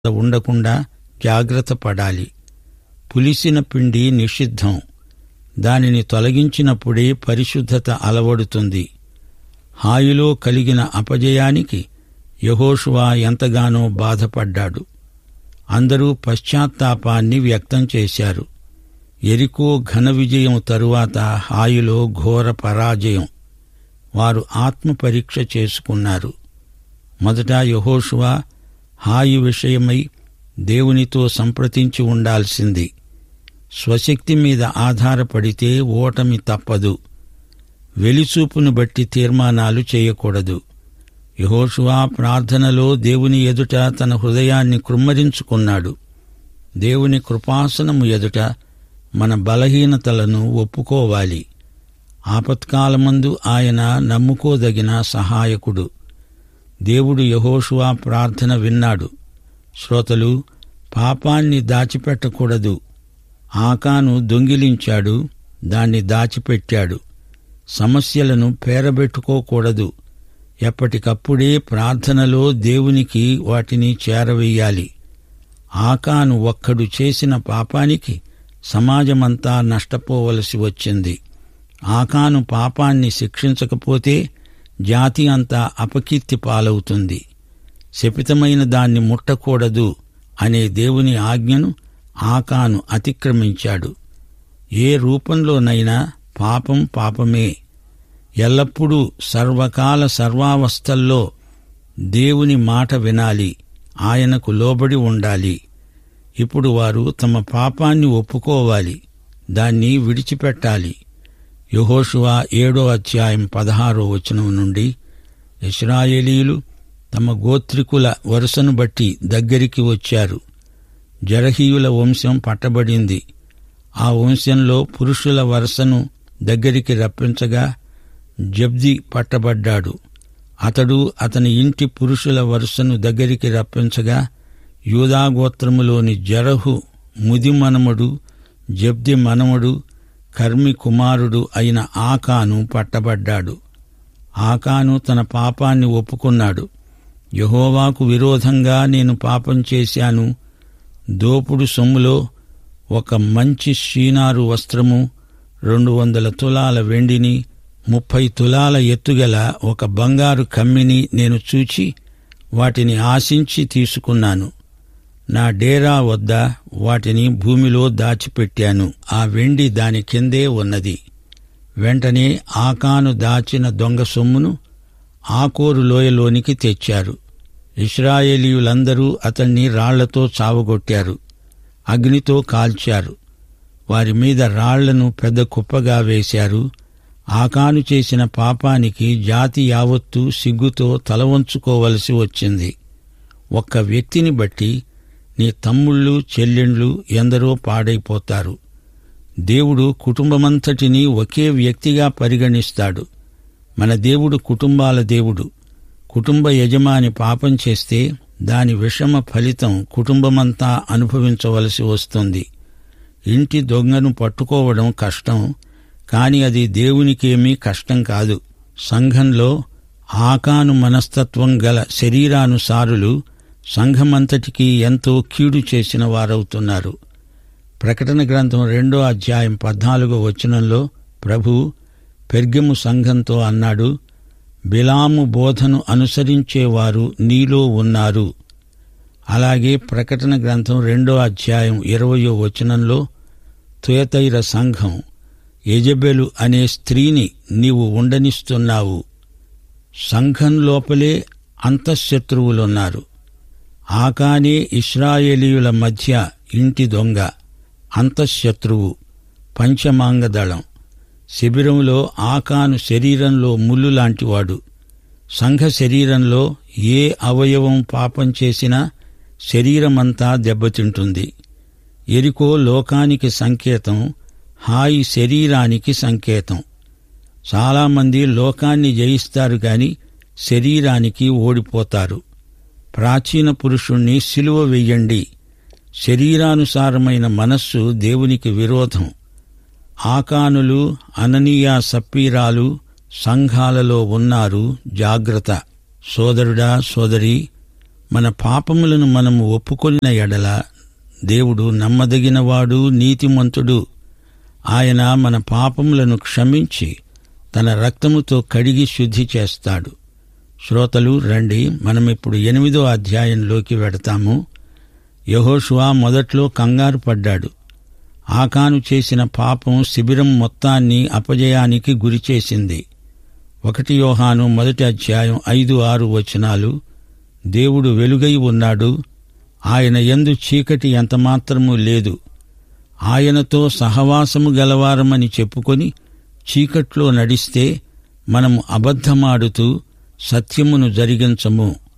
ఉండకుండా జాగ్రత్త పడాలి పులిసిన పిండి నిషిద్ధం దానిని తొలగించినప్పుడే పరిశుద్ధత అలవడుతుంది హాయిలో కలిగిన అపజయానికి యహోషువా ఎంతగానో బాధపడ్డాడు అందరూ పశ్చాత్తాపాన్ని వ్యక్తం చేశారు ఎరికో ఘన విజయం తరువాత హాయిలో ఘోర పరాజయం వారు ఆత్మ పరీక్ష చేసుకున్నారు మొదట యహోషువా హాయి విషయమై దేవునితో సంప్రదించి ఉండాల్సింది స్వశక్తి మీద ఆధారపడితే ఓటమి తప్పదు వెలిచూపును బట్టి తీర్మానాలు చేయకూడదు యహోషువా ప్రార్థనలో దేవుని ఎదుట తన హృదయాన్ని కృమ్మరించుకున్నాడు దేవుని కృపాసనము ఎదుట మన బలహీనతలను ఒప్పుకోవాలి ఆపత్కాలమందు ఆయన నమ్ముకోదగిన సహాయకుడు దేవుడు యహోషువా ప్రార్థన విన్నాడు శ్రోతలు పాపాన్ని దాచిపెట్టకూడదు ఆకాను దొంగిలించాడు దాన్ని దాచిపెట్టాడు సమస్యలను పేరబెట్టుకోకూడదు ఎప్పటికప్పుడే ప్రార్థనలో దేవునికి వాటిని చేరవేయాలి ఆకాను ఒక్కడు చేసిన పాపానికి సమాజమంతా నష్టపోవలసి వచ్చింది ఆకాను పాపాన్ని శిక్షించకపోతే జాతి అంతా అపకీర్తి పాలవుతుంది శపితమైన దాన్ని ముట్టకూడదు అనే దేవుని ఆజ్ఞను ఆకాను అతిక్రమించాడు ఏ రూపంలోనైనా పాపం పాపమే ఎల్లప్పుడూ సర్వకాల సర్వావస్థల్లో దేవుని మాట వినాలి ఆయనకు లోబడి ఉండాలి ఇప్పుడు వారు తమ పాపాన్ని ఒప్పుకోవాలి దాన్ని విడిచిపెట్టాలి యహోషువా ఏడో అధ్యాయం పదహారో వచనం నుండి ఇస్రాయేలీలు తమ గోత్రికుల వరుసను బట్టి దగ్గరికి వచ్చారు జరహీయుల వంశం పట్టబడింది ఆ వంశంలో పురుషుల వరుసను దగ్గరికి రప్పించగా జబ్ది పట్టబడ్డాడు అతడు అతని ఇంటి పురుషుల వరుసను దగ్గరికి రప్పించగా యూదాగోత్రములోని జరహు ముది మనముడు జబ్ది మనముడు కర్మి కుమారుడు అయిన ఆకాను పట్టబడ్డాడు ఆకాను తన పాపాన్ని ఒప్పుకున్నాడు యహోవాకు విరోధంగా నేను పాపం చేశాను దోపుడు సొమ్ములో ఒక మంచి షీనారు వస్త్రము రెండు వందల తులాల వెండిని ముప్పై తులాల ఎత్తుగల ఒక బంగారు కమ్మిని నేను చూచి వాటిని ఆశించి తీసుకున్నాను నా డేరా వద్ద వాటిని భూమిలో దాచిపెట్టాను ఆ వెండి దాని కిందే ఉన్నది వెంటనే ఆకాను దాచిన దొంగ సొమ్మును ఆకోరు లోయలోనికి తెచ్చారు ఇస్రాయేలీయులందరూ అతన్ని రాళ్లతో చావగొట్టారు అగ్నితో కాల్చారు వారి మీద రాళ్లను పెద్ద కుప్పగా వేశారు ఆకాను చేసిన పాపానికి జాతి యావత్తు సిగ్గుతో తల వంచుకోవలసి వచ్చింది ఒక్క వ్యక్తిని బట్టి నీ తమ్ముళ్ళు చెల్లెండ్లు ఎందరో పాడైపోతారు దేవుడు కుటుంబమంతటినీ ఒకే వ్యక్తిగా పరిగణిస్తాడు మన దేవుడు కుటుంబాల దేవుడు కుటుంబ యజమాని పాపం చేస్తే దాని విషమ ఫలితం కుటుంబమంతా అనుభవించవలసి వస్తుంది ఇంటి దొంగను పట్టుకోవడం కష్టం కాని అది దేవునికేమీ కష్టం కాదు సంఘంలో ఆకాను మనస్తత్వం గల శరీరానుసారులు సంఘమంతటికి ఎంతో కీడు చేసిన వారవుతున్నారు ప్రకటన గ్రంథం రెండో అధ్యాయం పద్నాలుగో వచనంలో ప్రభు పెర్గెము సంఘంతో అన్నాడు బిలాము బోధను అనుసరించేవారు నీలో ఉన్నారు అలాగే ప్రకటన గ్రంథం రెండో అధ్యాయం ఇరవయో వచనంలో తుయతైర సంఘం యజబెలు అనే స్త్రీని నీవు ఉండనిస్తున్నావు సంఘం లోపలే అంతఃశత్రువులున్నారు ఆకానే ఇస్రాయేలీయుల మధ్య ఇంటి దొంగ అంతఃశత్రువు పంచమాంగదళం శిబిరంలో ఆకాను శరీరంలో ముళ్ళు లాంటివాడు సంఘ శరీరంలో ఏ అవయవం పాపం చేసినా శరీరమంతా దెబ్బతింటుంది ఎరికో లోకానికి సంకేతం హాయి శరీరానికి సంకేతం చాలామంది లోకాన్ని జయిస్తారు గాని శరీరానికి ఓడిపోతారు ప్రాచీన పురుషుణ్ణి సిలువ వెయ్యండి శరీరానుసారమైన మనస్సు దేవునికి విరోధం ఆకానులు అననీయా సప్పీరాలు సంఘాలలో ఉన్నారు జాగ్రత్త సోదరుడా సోదరి మన పాపములను మనము ఒప్పుకొనిన ఎడల దేవుడు నమ్మదగినవాడు నీతిమంతుడు ఆయన మన పాపములను క్షమించి తన రక్తముతో కడిగి శుద్ధి చేస్తాడు శ్రోతలు రండి మనమిప్పుడు ఎనిమిదో అధ్యాయంలోకి వెడతాము యహోషువా మొదట్లో కంగారు పడ్డాడు ఆకాను చేసిన పాపం శిబిరం మొత్తాన్ని అపజయానికి గురిచేసింది ఒకటి యోహాను మొదటి అధ్యాయం ఐదు ఆరు వచనాలు దేవుడు వెలుగై ఉన్నాడు ఆయన ఎందు చీకటి ఎంతమాత్రమూ లేదు ఆయనతో సహవాసము గలవారమని చెప్పుకొని చీకట్లో నడిస్తే మనము అబద్ధమాడుతూ సత్యమును జరిగించము